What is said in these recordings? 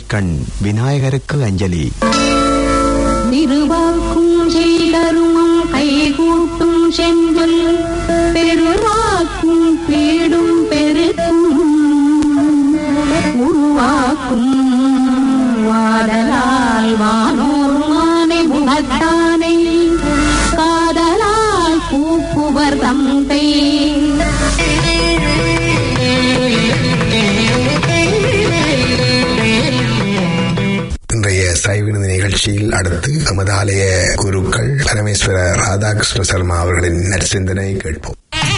கண் விநாயகருக்கு அஞ்சலி திருவாக்கும் செய்தருமம் கைகூட்டும் செஞ்சொல் பெருவாக்கும் பீடும் பெருக்கும் உருவாக்கும் வாடலால் வானோர் மானை முகத்தானை காதலால் பூப்புவர் தந்தை இன்றைய சைவினது நிகழ்ச்சியில் அடுத்து நமது ஆலய குருக்கள் பரமேஸ்வர ராதாகிருஷ்ண சர்மா அவர்களின் நற்சிந்தனை கேட்போம்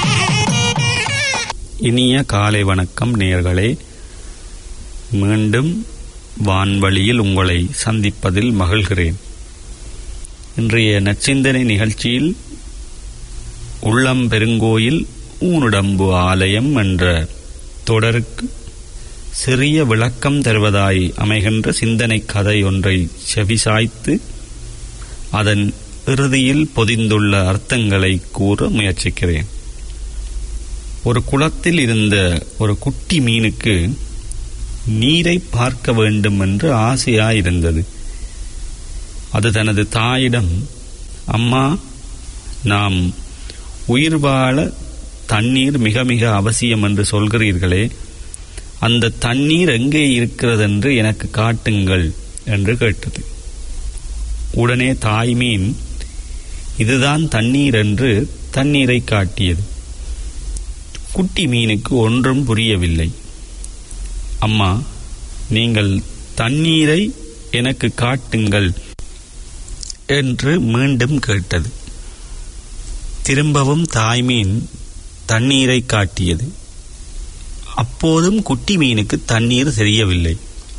இனிய காலை வணக்கம் நேர்களே மீண்டும் வான்வழியில் உங்களை சந்திப்பதில் மகிழ்கிறேன் இன்றைய நற்சிந்தனை நிகழ்ச்சியில் உள்ளம் பெருங்கோயில் ஊனுடம்பு ஆலயம் என்ற தொடருக்கு சிறிய விளக்கம் தருவதாய் அமைகின்ற சிந்தனை கதை ஒன்றை செவிசாய்த்து அதன் இறுதியில் பொதிந்துள்ள அர்த்தங்களை கூற முயற்சிக்கிறேன் ஒரு குளத்தில் இருந்த ஒரு குட்டி மீனுக்கு நீரை பார்க்க வேண்டும் என்று ஆசையாயிருந்தது அது தனது தாயிடம் அம்மா நாம் உயிர் வாழ தண்ணீர் மிக மிக அவசியம் என்று சொல்கிறீர்களே அந்த தண்ணீர் எங்கே இருக்கிறதென்று எனக்கு காட்டுங்கள் என்று கேட்டது உடனே தாய் மீன் இதுதான் தண்ணீர் என்று தண்ணீரை காட்டியது குட்டி மீனுக்கு ஒன்றும் புரியவில்லை அம்மா நீங்கள் தண்ணீரை எனக்கு காட்டுங்கள் என்று மீண்டும் கேட்டது திரும்பவும் தாய்மீன் தண்ணீரை காட்டியது அப்போதும் குட்டி மீனுக்கு தண்ணீர் தெரியவில்லை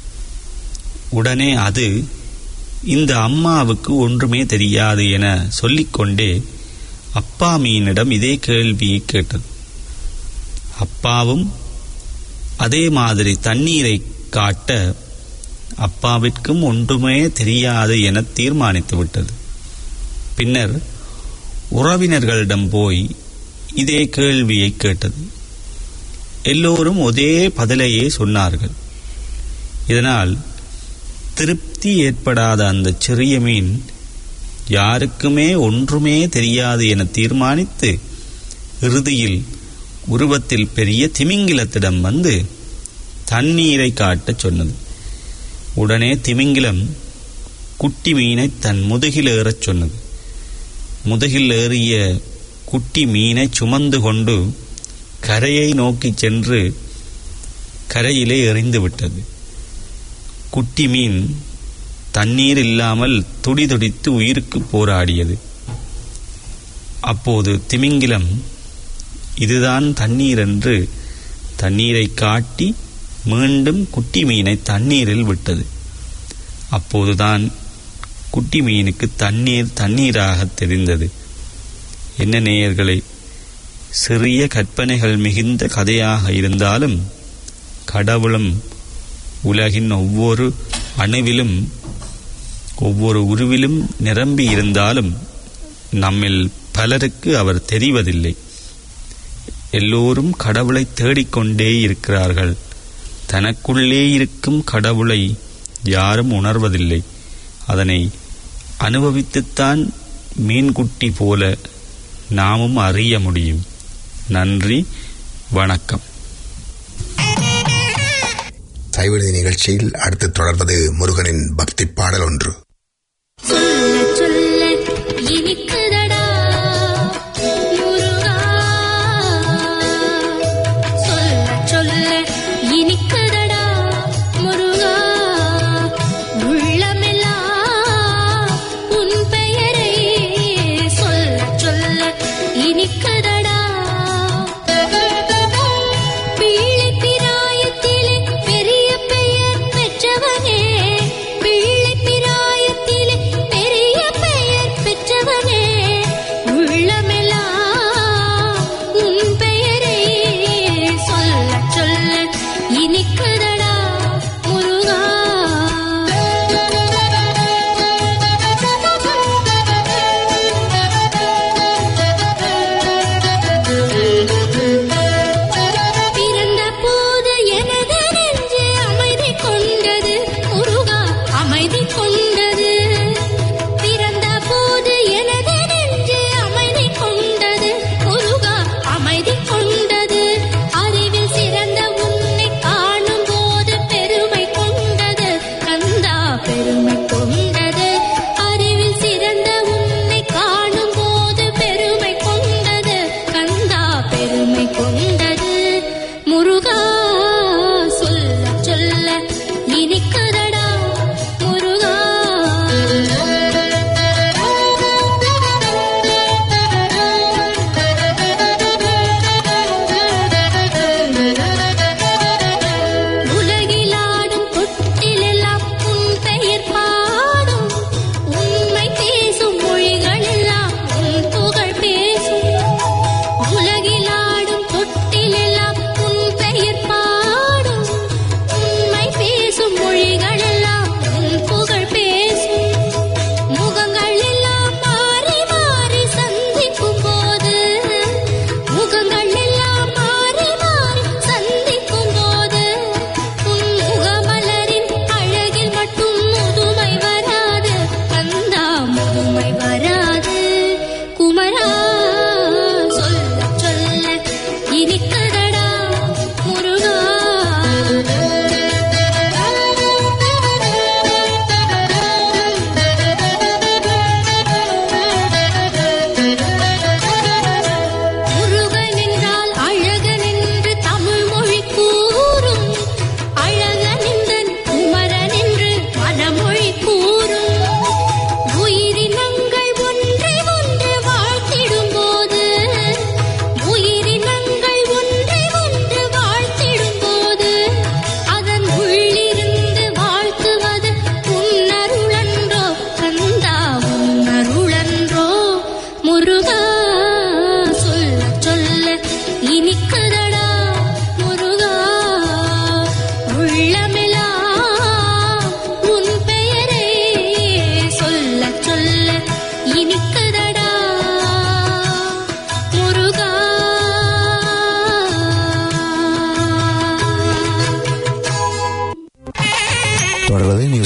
உடனே அது இந்த அம்மாவுக்கு ஒன்றுமே தெரியாது என சொல்லிக்கொண்டே அப்பா மீனிடம் இதே கேள்வியை கேட்டது அப்பாவும் அதே மாதிரி தண்ணீரை காட்ட அப்பாவிற்கும் ஒன்றுமே தெரியாது என தீர்மானித்து விட்டது பின்னர் உறவினர்களிடம் போய் இதே கேள்வியை கேட்டது எல்லோரும் ஒரே பதிலையே சொன்னார்கள் இதனால் திருப்தி ஏற்படாத அந்த சிறிய மீன் யாருக்குமே ஒன்றுமே தெரியாது என தீர்மானித்து இறுதியில் உருவத்தில் பெரிய திமிங்கிலத்திடம் வந்து தண்ணீரை காட்டச் சொன்னது உடனே திமிங்கிலம் குட்டி மீனை தன் முதுகில் ஏறச் சொன்னது முதுகில் ஏறிய குட்டி மீனை சுமந்து கொண்டு கரையை நோக்கி சென்று கரையிலே எறிந்து விட்டது குட்டி மீன் தண்ணீர் இல்லாமல் துடிதுடித்து உயிருக்கு போராடியது அப்போது திமிங்கிலம் இதுதான் தண்ணீர் என்று தண்ணீரை காட்டி மீண்டும் குட்டி மீனை தண்ணீரில் விட்டது அப்போதுதான் குட்டி மீனுக்கு தண்ணீர் தண்ணீராக தெரிந்தது என்ன நேயர்களே சிறிய கற்பனைகள் மிகுந்த கதையாக இருந்தாலும் கடவுளும் உலகின் ஒவ்வொரு அணுவிலும் ஒவ்வொரு உருவிலும் நிரம்பி இருந்தாலும் நம்மில் பலருக்கு அவர் தெரிவதில்லை எல்லோரும் கடவுளை தேடிக்கொண்டே இருக்கிறார்கள் தனக்குள்ளே இருக்கும் கடவுளை யாரும் உணர்வதில்லை அதனை அனுபவித்துத்தான் மீன்குட்டி போல நாமும் அறிய முடியும் நன்றி வணக்கம் சைவநிதி நிகழ்ச்சியில் அடுத்து தொடர்வது முருகனின் பக்தி பாடல் ஒன்று சொல்ல சொல்ல இனிக்குதடா முருகா சொல்ல சொல்ல இனிக்குதடா முருகா உள்ளமெல்லாம் உன் பெயரை சொல்ல சொல்ல இனிக்குதடா பிள்ளை பிராயத்திலே பெரிய பெயர் பெற்றவனே பிள்ளை பிராயத்திலே பெரிய பெயர் பெற்றவனே உள்ளமெல்லாம் உன் பெயரை சொல்ல சொல்ல இனிக்கு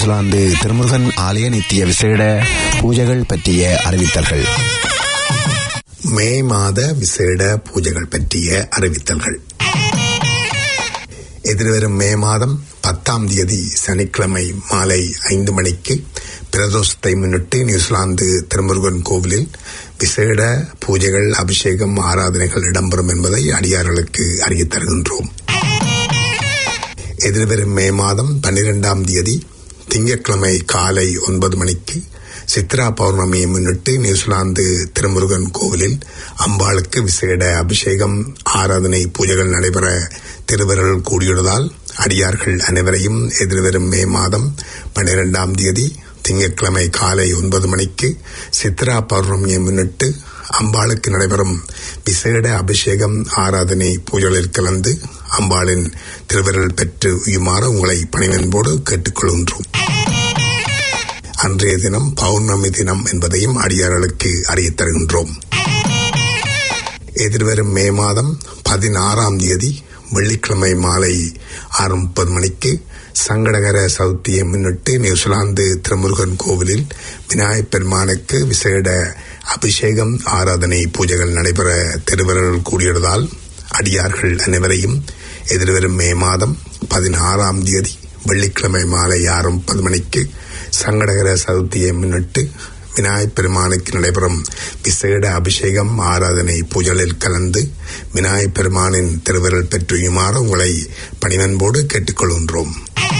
நியூசிலாந்து திருமுருகன் ஆலய நித்திய விசேட பூஜைகள் பற்றிய அறிவித்தல்கள் மே மாத விசேட பூஜைகள் பற்றிய அறிவித்தல்கள் எதிர்வரும் மே மாதம் பத்தாம் தேதி சனிக்கிழமை மாலை ஐந்து மணிக்கு பிரதோஷத்தை முன்னிட்டு நியூசிலாந்து திருமுருகன் கோவிலில் விசேட பூஜைகள் அபிஷேகம் ஆராதனைகள் இடம்பெறும் என்பதை அடியார்களுக்கு அறிவித் தருகின்றோம் எதிர்வரும் மே மாதம் பன்னிரெண்டாம் தேதி திங்கட்கிழமை காலை ஒன்பது மணிக்கு சித்ரா பௌர்ணமியை முன்னிட்டு நியூசிலாந்து திருமுருகன் கோவிலில் அம்பாளுக்கு விசேட அபிஷேகம் ஆராதனை பூஜைகள் நடைபெற திருவருள் கூடியுள்ளதால் அடியார்கள் அனைவரையும் எதிர்வரும் மே மாதம் பன்னிரெண்டாம் தேதி திங்கட்கிழமை காலை ஒன்பது மணிக்கு சித்ரா பௌர்ணமியை முன்னிட்டு அம்பாளுக்கு நடைபெறும் விசேட அபிஷேகம் ஆராதனை பூஜைகளில் கலந்து அம்பாளின் திருவிரல் பெற்று உயுமாறு உங்களை பணிவன்போடு கேட்டுக்கொள்கின்றோம் அன்றைய தினம் பௌர்ணமி தினம் என்பதையும் அடியார்களுக்கு அறியத் தருகின்றோம் எதிர்வரும் மே மாதம் பதினாறாம் தேதி வெள்ளிக்கிழமை மாலை ஆறு முப்பது மணிக்கு சங்கடகர சதுர்த்தியை முன்னிட்டு நியூசிலாந்து திருமுருகன் கோவிலில் விநாயகப் பெருமானுக்கு விசேட அபிஷேகம் ஆராதனை பூஜைகள் நடைபெற திருவருள் கூடியதால் அடியார்கள் அனைவரையும் எதிர்வரும் மே மாதம் பதினாறாம் தேதி வெள்ளிக்கிழமை மாலை ஆறு முப்பது மணிக்கு சங்கடகர சதுர்த்தியை முன்னிட்டு விநாயகப் பெருமானுக்கு நடைபெறும் விசேட அபிஷேகம் ஆராதனை பூஜைகளில் கலந்து விநாயகப் பெருமானின் திருவிரல் பெற்றுயுமாறு உங்களை பணிவன்போடு கேட்டுக்கொள்கின்றோம்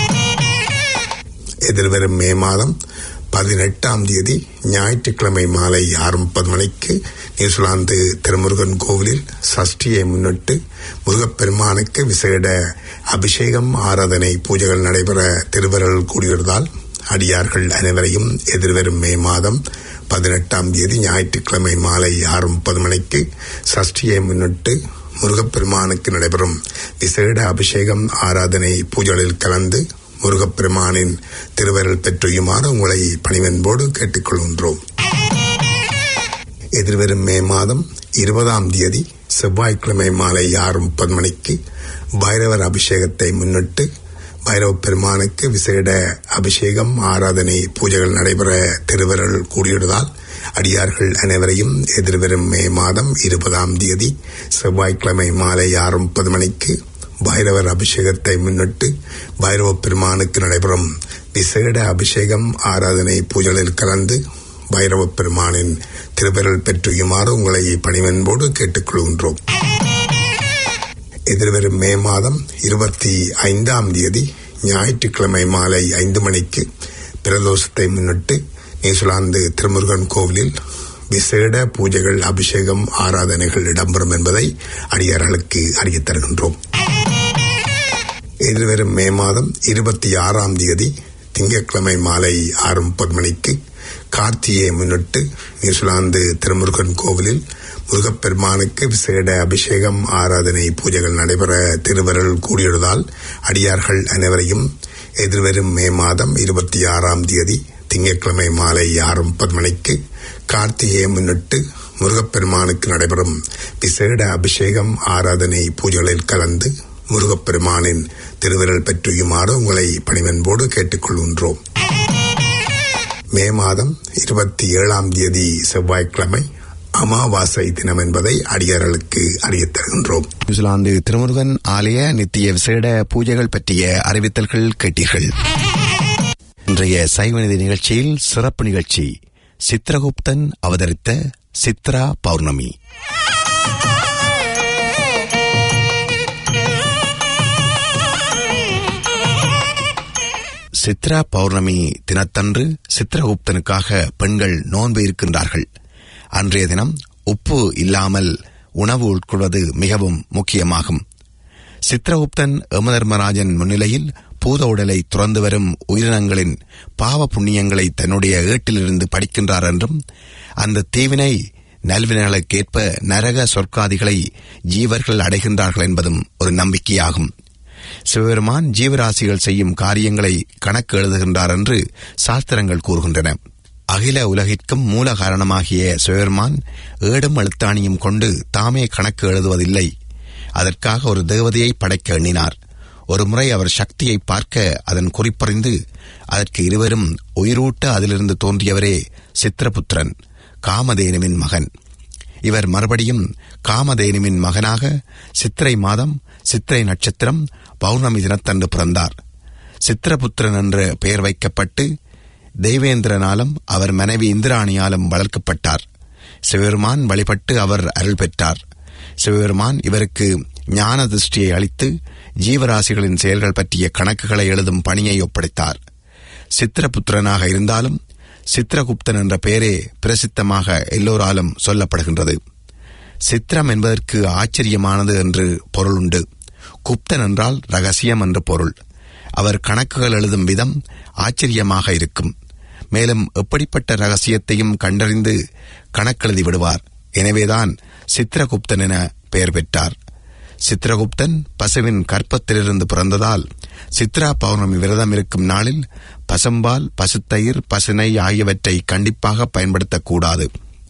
எதிர்வரும் மே மாதம் பதினெட்டாம் தேதி ஞாயிற்றுக்கிழமை மாலை ஆறு முப்பது மணிக்கு நியூசிலாந்து திருமுருகன் கோவிலில் சஷ்டியை முன்னிட்டு முருகப்பெருமானுக்கு விசேட அபிஷேகம் ஆராதனை பூஜைகள் நடைபெற திருவருள் கூடியுள்ளதால் அடியார்கள் அனைவரையும் எதிர்வரும் மே மாதம் பதினெட்டாம் தேதி ஞாயிற்றுக்கிழமை மாலை ஆறு முப்பது மணிக்கு சஷ்டியை முன்னிட்டு முருகப்பெருமானுக்கு நடைபெறும் விசேட அபிஷேகம் ஆராதனை பூஜைகளில் கலந்து முருகப்பெருமானின் திருவருள் பெற்றுயுமாறு உங்களை பணிவன்போடு கேட்டுக்கொள்கின்றோம் எதிர்வரும் மே மாதம் இருபதாம் தேதி செவ்வாய்க்கிழமை மாலை ஆறு முப்பது மணிக்கு பைரவர் அபிஷேகத்தை முன்னிட்டு பைரவ பெருமானுக்கு விசேட அபிஷேகம் ஆராதனை பூஜைகள் நடைபெற திருவருள் கூடியுள்ளதால் அடியார்கள் அனைவரையும் எதிர்வரும் மே மாதம் இருபதாம் தேதி செவ்வாய்க்கிழமை மாலை ஆறு முப்பது மணிக்கு பைரவர் அபிஷேகத்தை முன்னிட்டு பைரவ பெருமானுக்கு நடைபெறும் விசேட அபிஷேகம் ஆராதனை பூஜைகளில் கலந்து பைரவ பெருமானின் திருவிரல் பெற்றுயுமாறு உங்களை பணிவன்போடு கேட்டுக்கொள்கின்றோம் எதிர்வரும் மே மாதம் இருபத்தி ஐந்தாம் தேதி ஞாயிற்றுக்கிழமை மாலை ஐந்து மணிக்கு பிரதோஷத்தை முன்னிட்டு நியூசிலாந்து திருமுருகன் கோவிலில் விசேட பூஜைகள் அபிஷேகம் ஆராதனைகள் இடம்பெறும் என்பதை அடியார்களுக்கு அறியத் தருகின்றோம் எதிர்வரும் மே மாதம் இருபத்தி ஆறாம் தேதி திங்கட்கிழமை மாலை ஆறு முப்பது மணிக்கு கார்த்தியை முன்னிட்டு நியூசிலாந்து திருமுருகன் கோவிலில் முருகப்பெருமானுக்கு விசேட அபிஷேகம் ஆராதனை பூஜைகள் நடைபெற திருவருள் கூடியுள்ளதால் அடியார்கள் அனைவரையும் எதிர்வரும் மே மாதம் இருபத்தி ஆறாம் தேதி திங்கட்கிழமை மாலை ஆறு முப்பது மணிக்கு கார்த்திகையை முன்னிட்டு முருகப்பெருமானுக்கு நடைபெறும் விசேட அபிஷேகம் ஆராதனை பூஜைகளில் கலந்து முருகப்பெருமானின் திருவிரல் பெற்றுயுமாறு உங்களை பணிவன்போடு கேட்டுக்கொள்கின்றோம் மே மாதம் இருபத்தி ஏழாம் தேதி செவ்வாய்க்கிழமை அமாவாசை தினம் என்பதை அடியார்களுக்கு அறியத் தருகின்றோம் நியூசிலாந்து திருமுருகன் ஆலய நித்திய விசேட பூஜைகள் பற்றிய அறிவித்தல்கள் கேட்டீர்கள் இன்றைய சைவநிதி நிகழ்ச்சியில் சிறப்பு நிகழ்ச்சி சித்திரகுப்தன் அவதரித்த சித்ரா பௌர்ணமி சித்ரா பௌர்ணமி தினத்தன்று சித்திரகுப்தனுக்காக பெண்கள் நோன்பு இருக்கின்றார்கள் அன்றைய தினம் உப்பு இல்லாமல் உணவு உட்கொள்வது மிகவும் முக்கியமாகும் சித்திரகுப்தன் யமதர்மராஜன் முன்னிலையில் பூத உடலை துறந்து வரும் உயிரினங்களின் பாவ புண்ணியங்களை தன்னுடைய ஏட்டிலிருந்து படிக்கின்றார் என்றும் அந்த தீவினை நல்வினைகளுக்கேற்ப நரக சொர்க்காதிகளை ஜீவர்கள் அடைகின்றார்கள் என்பதும் ஒரு நம்பிக்கையாகும் சிவபெருமான் ஜீவராசிகள் செய்யும் காரியங்களை கணக்கு எழுதுகின்றார் என்று சாஸ்திரங்கள் கூறுகின்றன அகில உலகிற்கும் மூல காரணமாகிய சிவபெருமான் ஏடும் எழுத்தாணியும் கொண்டு தாமே கணக்கு எழுதுவதில்லை அதற்காக ஒரு தேவதையை படைக்க எண்ணினார் ஒருமுறை அவர் சக்தியை பார்க்க அதன் குறிப்பறிந்து அதற்கு இருவரும் உயிரூட்ட அதிலிருந்து தோன்றியவரே சித்திரபுத்திரன் காமதேனுவின் மகன் இவர் மறுபடியும் காமதேனுவின் மகனாக சித்திரை மாதம் சித்திரை நட்சத்திரம் பௌர்ணமி தினத்தன்று பிறந்தார் சித்திரபுத்திரன் என்ற பெயர் வைக்கப்பட்டு தெய்வேந்திரனாலும் அவர் மனைவி இந்திராணியாலும் வளர்க்கப்பட்டார் சிவபெருமான் வழிபட்டு அவர் அருள் பெற்றார் சிவபெருமான் இவருக்கு ஞான திருஷ்டியை அளித்து ஜீவராசிகளின் செயல்கள் பற்றிய கணக்குகளை எழுதும் பணியை ஒப்படைத்தார் சித்திரபுத்திரனாக இருந்தாலும் சித்திரகுப்தன் என்ற பெயரே பிரசித்தமாக எல்லோராலும் சொல்லப்படுகின்றது சித்திரம் என்பதற்கு ஆச்சரியமானது என்று பொருளுண்டு குப்தன் என்றால் ரகசியம் என்று பொருள் அவர் கணக்குகள் எழுதும் விதம் ஆச்சரியமாக இருக்கும் மேலும் எப்படிப்பட்ட ரகசியத்தையும் கண்டறிந்து கணக்கெழுதி விடுவார் எனவேதான் சித்திரகுப்தன் என பெயர் பெற்றார் சித்திரகுப்தன் பசுவின் கற்பத்திலிருந்து பிறந்ததால் சித்ரா பௌர்ணமி விரதம் இருக்கும் நாளில் பசும்பால் பசுத்தயிர் பசுனை ஆகியவற்றை கண்டிப்பாக பயன்படுத்தக்கூடாது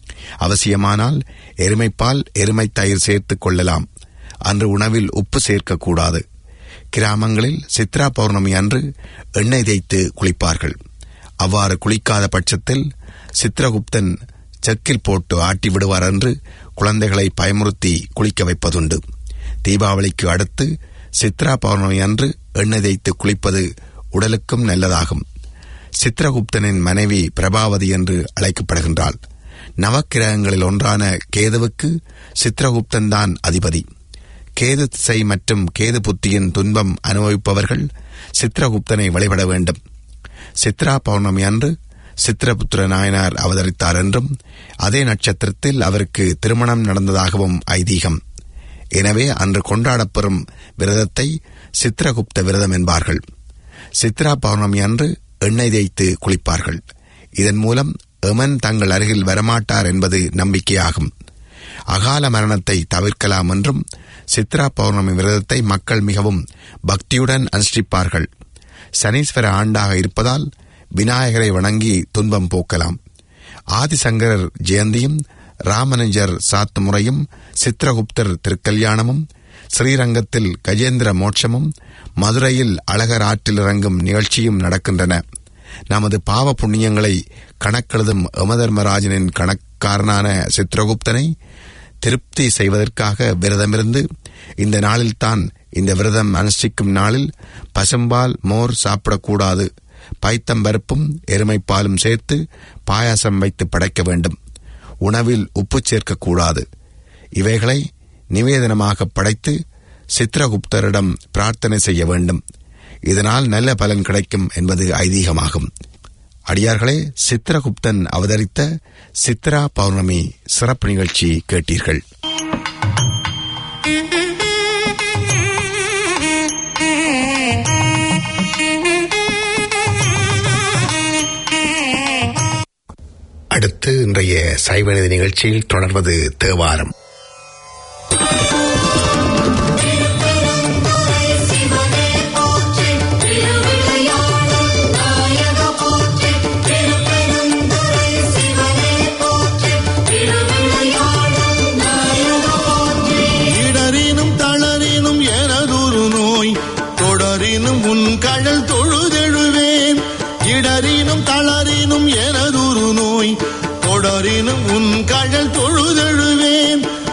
அவசியமானால் எருமைப்பால் எருமை தயிர் சேர்த்துக் கொள்ளலாம் அன்று உணவில் உப்பு சேர்க்கக்கூடாது கிராமங்களில் சித்ரா பௌர்ணமி அன்று எண்ணெய் தேய்த்து குளிப்பார்கள் அவ்வாறு குளிக்காத பட்சத்தில் சித்திரகுப்தன் செக்கில் போட்டு ஆட்டி விடுவார் என்று குழந்தைகளை பயமுறுத்தி குளிக்க வைப்பதுண்டு தீபாவளிக்கு அடுத்து சித்ரா பௌர்ணமி அன்று எண்ணெய் தேய்த்து குளிப்பது உடலுக்கும் நல்லதாகும் சித்திரகுப்தனின் மனைவி பிரபாவதி என்று அழைக்கப்படுகின்றாள் நவக்கிரகங்களில் ஒன்றான கேதுவுக்கு சித்திரகுப்தன் தான் அதிபதி கேது திசை மற்றும் கேது புத்தியின் துன்பம் அனுபவிப்பவர்கள் சித்திரகுப்தனை வழிபட வேண்டும் சித்ரா பௌர்ணமி அன்று சித்திரபுத்திர நாயனார் அவதரித்தார் என்றும் அதே நட்சத்திரத்தில் அவருக்கு திருமணம் நடந்ததாகவும் ஐதீகம் எனவே அன்று கொண்டாடப்பெறும் விரதத்தை சித்திரகுப்த விரதம் என்பார்கள் சித்ரா பௌர்ணமி அன்று எண்ணெய் தேய்த்து குளிப்பார்கள் இதன் மூலம் எமன் தங்கள் அருகில் வரமாட்டார் என்பது நம்பிக்கையாகும் அகால மரணத்தை தவிர்க்கலாம் என்றும் சித்ரா பௌர்ணமி விரதத்தை மக்கள் மிகவும் பக்தியுடன் அனுஷ்டிப்பார்கள் சனீஸ்வர ஆண்டாக இருப்பதால் விநாயகரை வணங்கி துன்பம் போக்கலாம் ஆதிசங்கரர் ஜெயந்தியும் ராமனுஜர் சாத்து முறையும் சித்திரகுப்தர் திருக்கல்யாணமும் ஸ்ரீரங்கத்தில் கஜேந்திர மோட்சமும் மதுரையில் அழகர் ஆற்றில் இறங்கும் நிகழ்ச்சியும் நடக்கின்றன நமது பாவ புண்ணியங்களை கணக்கெழுதும் யமதர்மராஜனின் கணக்காரனான சித்திரகுப்தனை திருப்தி செய்வதற்காக விரதமிருந்து இந்த நாளில்தான் இந்த விரதம் அனுஷ்டிக்கும் நாளில் பசும்பால் மோர் சாப்பிடக்கூடாது பைத்தம்பருப்பும் எருமைப்பாலும் சேர்த்து பாயாசம் வைத்து படைக்க வேண்டும் உணவில் உப்பு சேர்க்கக்கூடாது இவைகளை நிவேதனமாக படைத்து சித்திரகுப்தரிடம் பிரார்த்தனை செய்ய வேண்டும் இதனால் நல்ல பலன் கிடைக்கும் என்பது ஐதீகமாகும் அடியார்களே சித்திரகுப்தன் அவதரித்த சித்ரா பௌர்ணமி சிறப்பு நிகழ்ச்சி கேட்டீர்கள் அடுத்து இன்றைய சைவநீதி நிகழ்ச்சியில் தொடர்வது தேவாரம் இடறினும் தளரினும் எனதொரு நோய் தொடரினும் உன் கழல் தொழுதெழுவேன் இடறினும் தளரினும் எனதொரு நோய் தொடரினும் உன் கழல் தொழுதெழுவேன்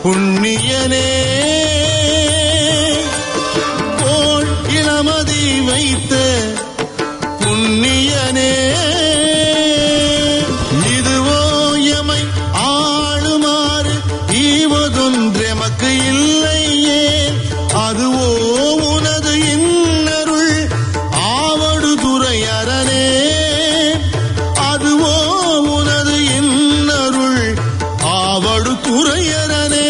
புண்ணியனே கோள் இளமதி வைத்த புண்ணியனே இதுவோ எமை ஆளுமாறு ஈவதொன்றெமக்கு இல்லையே அதுவோ உனது இன்னருள் ஆவடு துறையரணே அதுவோ உனது இன்னருள் ஆவடு துறையரணே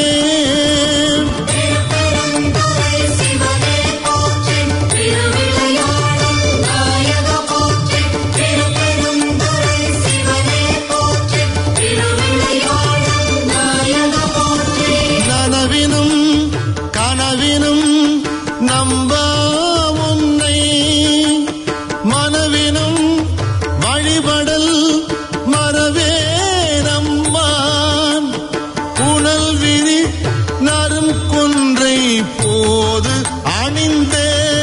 நனவினும் கனவினும் நம்பா உன்னை மனவினும் வழிபடல் மறவே நம்பான் புனல் விரி நரும் கொன்றை போது அணிந்த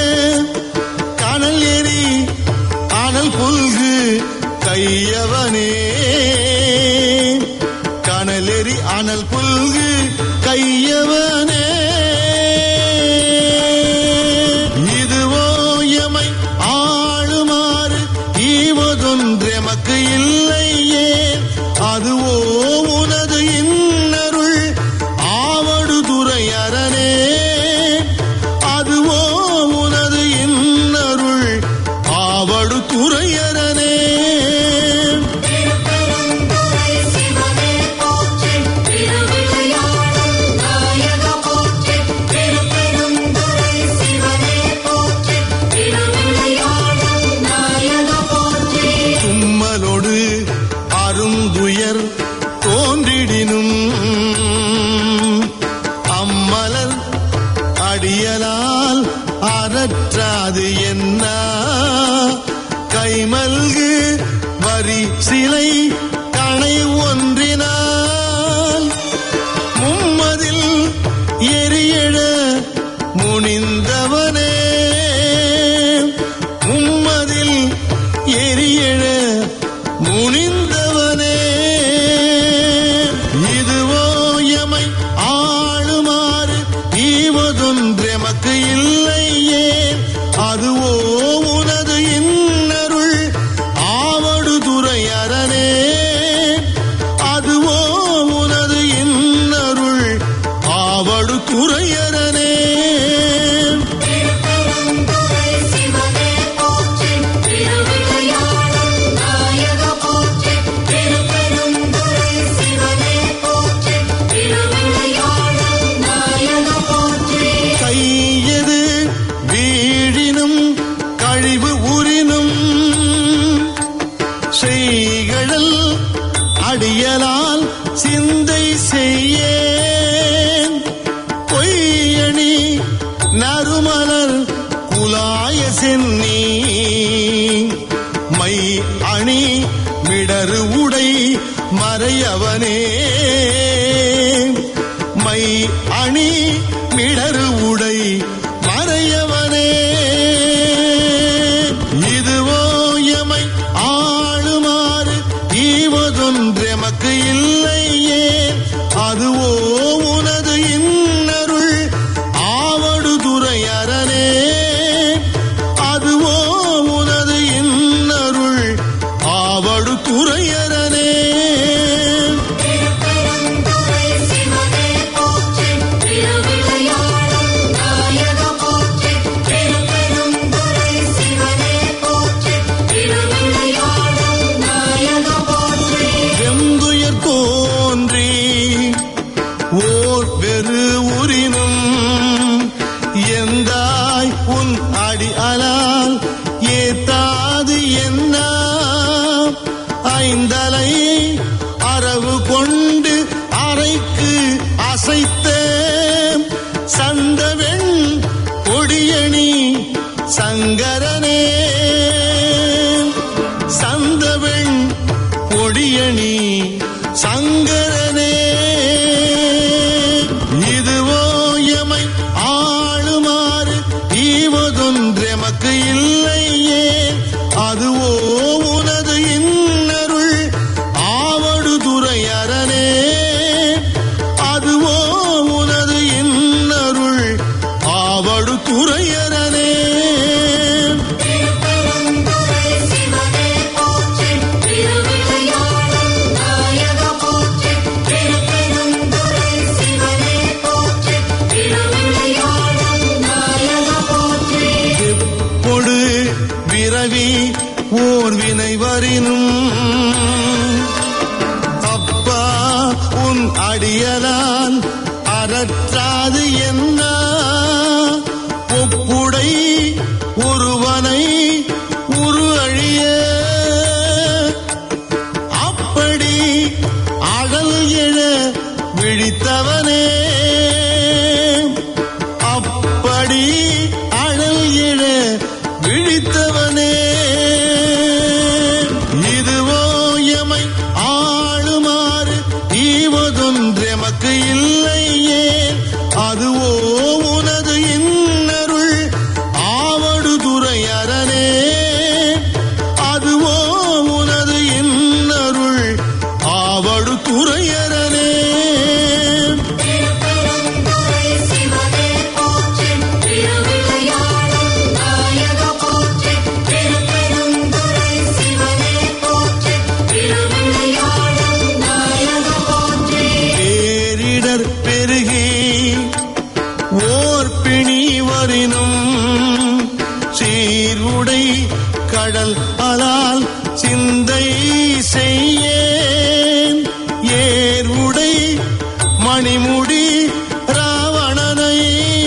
கனல் எரி அனல் புல்கு கையவனே கனலெறி அனல் புல்கு கையவனே இதுவோ எமை ஆளுமாறு ஈவதொன்றெமக்கு இல்லையே அதுவோ உனது இன்னருள் ஆவடு துறையரணே அதுவோ உனது இன்னருள் ஆவடு துறையரணே தும்மலோடு அருந்துயர் தோன்றிடினும் அம்மலர் அடியலால் அறற்றாது என்ன கைமல்கு வரி சிலை கணை ஒன்றினால் மும்மதில் எரியழ முனிந்தவனே மும்மதில் எரியழ முனிந்தவனே இதுவோ எமை ஆளுமாறு ஈவதொன்றெமக்கு இல்லையே அதுவோ உனது இன்னருள் ஆவடு துறையரணே அதுவோ உனது இன்னருள் ஆவடு துறையரணே கையது வீழினும் கழிவு உறினும் செய்கழல் அடியலால் சிந்தை செய்யேன் பொய்யணி நறுமலர் குலாய சென்னி மை அணி மிடரு உடை மறையவனே மை அணி மிடரு உடை மறையவனே இதுவோ எமை ஆளுமாறு ஈவதொன்றெமக்கு இல்லையே அதுவோ உனது இன்னருள் ஆவடு துறையரணே அதுவோ உனது இன்னருள் ஆவடு துறையரணே வெந்துயர் தோன்றி ஓர் வெறு உரினும் எந்தாய் உன் அடி அலால் ஏத்தாது என்ன ஐந்தலை அரவு கொண்டு அறைக்கு அசைத்த சந்தவெண் கொடியணி சங்கரனே சந்தவெண் பொடியணி சங்கரனே இதுவோ எமை ஆளுமாறு ஈவதொன்றெமக்கு இல்லையே அதுவோ உனது இன்னருள் அறற்றாது என்ன ஒப்புடை ஒருவனை உரு அழிய அப்படி அகல் எழ விழித்தவனே அப்படி அழல் எழ விழித்தவனே இதுவோ எமை ஆளுமாறு ஈவதொன்றெமக்கு இல்லையே அதுவோ உனது இன்னருள் ஆவடு துறையரனே அதுவோ உனது இன்னருள் ஆவடு துறையரனே பேரிடர் பெருகி ஓர் பிணி வரினும் சீர்வுடை கடல் அலால் சிந்தை செய்யேன் ஏர்வுடை மணிமுடி ராவணனை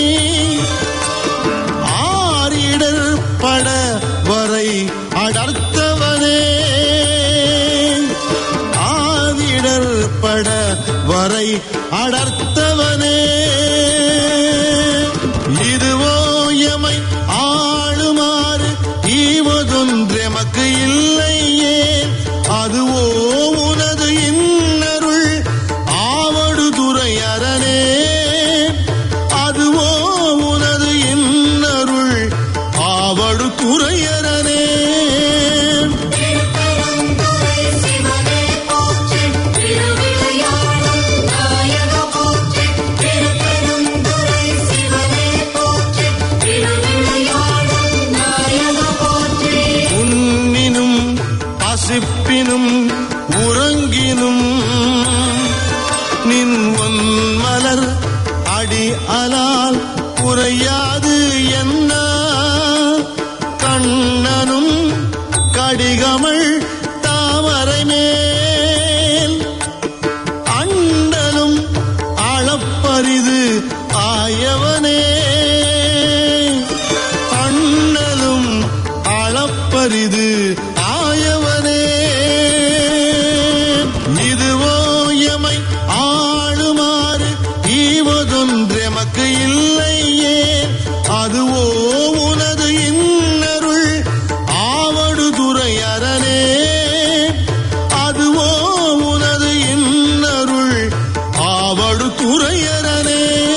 ஆரிடர் பட வரை அடர்த்தவனே ஆவிடர் பட வரை அடர்த்தவனே இதுவோ எமை ஆளுமாறு ஈவதொன்றெமக்கு இல்லையே அதுவோ உனது இன்னருள் ஆவடு துறையரனே அதுவோ உனது இன்னருள் ஆவடு துறையரனே உன்னினும் பசிப்பினும் உறங்கினும் நின் ஒன் மலர் அடி அலால் குறையாது என்ன கண்ணனும் கடிகமள் தாமரை மேல் அண்டலும் அளப்பரிது ஆயவனே அண்ணலும் அளப்பரிது ஆயவனே இதுவோ எமை ஆளுமாறு ஈவதொன்றெமக்கு இல்லையே அதுவோ உனது இன்னருள் ஆவடு துறையரனே அதுவோ உனது இன்னருள் ஆவடு துறையரனே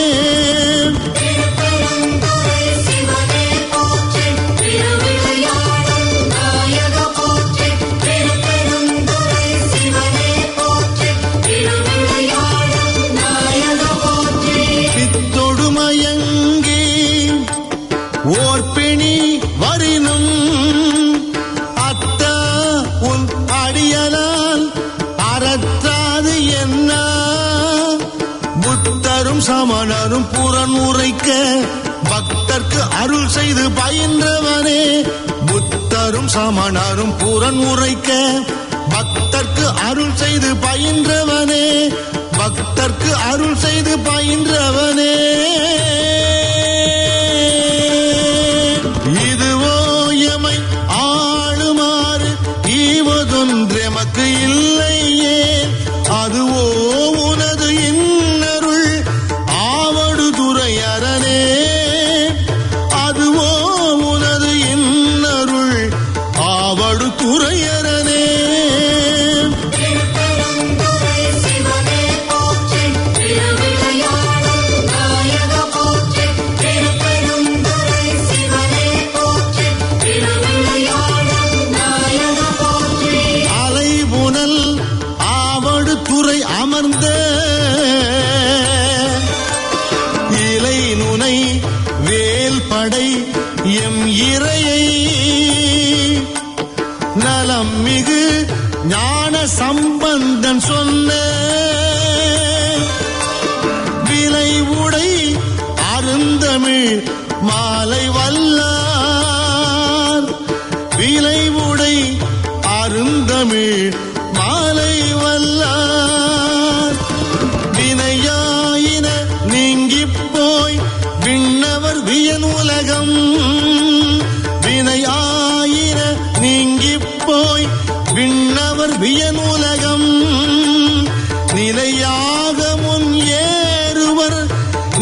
பித்தொடுமயங்கி ஓர் பிணி வரினும் அத்த உன் அடியலால் அறற்றாது என்ன புத்தரும் சமணரும் புறன் உரைக்க பக்தர்க்கு அருள் செய்து பயின்றவனே புத்தரும் சமணரும் புறன் உரைக்க பக்தர்க்கு அருள் செய்து பயின்றவனே பக்தர்க்கு அருள் செய்து பயின்றவனே இதுவோ எமை ஆளுமாறு ஈவதொன்றெமக்கு இல்லையே அதுவோ உனது இன்னருள் ஆவடு துறையரனே அதுவோ உனது இன்னருள் ஆவடு துறையரனே அலைபுனல் ஆவடு துறை அமர்ந்த இலை நுனை வேல் படை எம் இறையை நலம் மிகு ஞான சம்பந்தன் சொன்ன விலை உடை அருந்தமிழ் மாலை வல்லார் விலை உடை அருந்தமிழ் மாலை வல்லார் வினையாயின நீ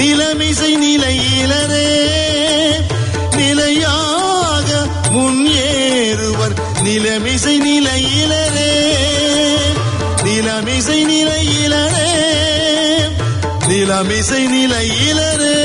நிலமிசை நிலையிலரே நிலையாக முன்னேறுவர் நிலமிசை நிலையிலரே நிலமிசை நிலையிலரே நிலமிசை நிலையிலரே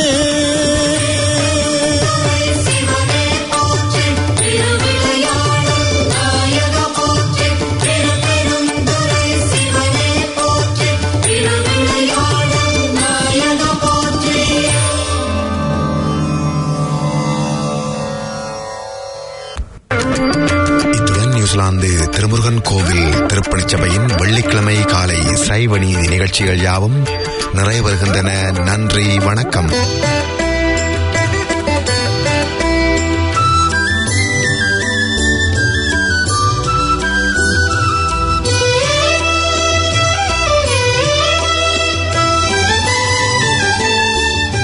இத்துடன் நியூசிலாந்து திருமுருகன் கோவில் திருப்பணிச் சபையின் வெள்ளிக்கிழமை காலை சைவ நீதி நிகழ்ச்சிகள் யாவும் நிறைவு வருகின்றன நன்றி வணக்கம்